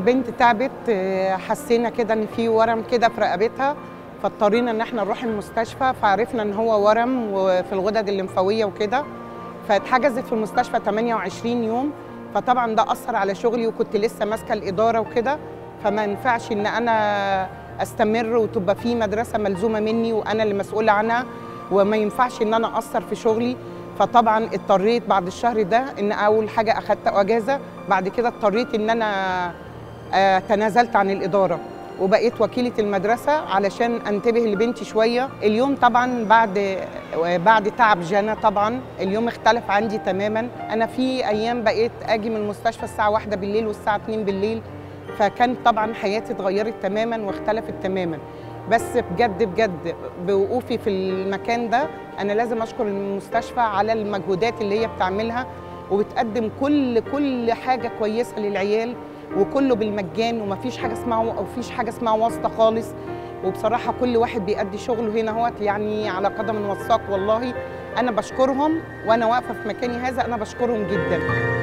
البنت تعبت آه، حسينا كده ان في ورم كده في رقبتها فاضطرينا ان احنا نروح المستشفى فعرفنا ان هو ورم وفي الغدد الليمفاويه وكده فاتحجزت في المستشفى 28 يوم فطبعا ده اثر على شغلي وكنت لسه ماسكه الاداره وكده فما ينفعش ان انا استمر وتبقى في مدرسه ملزومه مني وانا اللي مسؤوله عنها وما ينفعش ان انا اقصر في شغلي فطبعا اضطريت بعد الشهر ده ان اول حاجه اخدت اجازه بعد كده اضطريت ان انا آه، تنازلت عن الاداره وبقيت وكيله المدرسه علشان انتبه لبنتي شويه اليوم طبعا بعد بعد تعب جانا طبعا اليوم اختلف عندي تماما انا في ايام بقيت اجي من المستشفى الساعه واحدة بالليل والساعه 2 بالليل فكان طبعا حياتي اتغيرت تماما واختلفت تماما بس بجد بجد بوقوفي في المكان ده انا لازم اشكر المستشفى على المجهودات اللي هي بتعملها وبتقدم كل كل حاجه كويسه للعيال وكله بالمجان ومفيش حاجه اسمها او فيش حاجه اسمها واسطه خالص وبصراحه كل واحد بيأدي شغله هنا هوت يعني على قدم وساق والله انا بشكرهم وانا واقفه في مكاني هذا انا بشكرهم جدا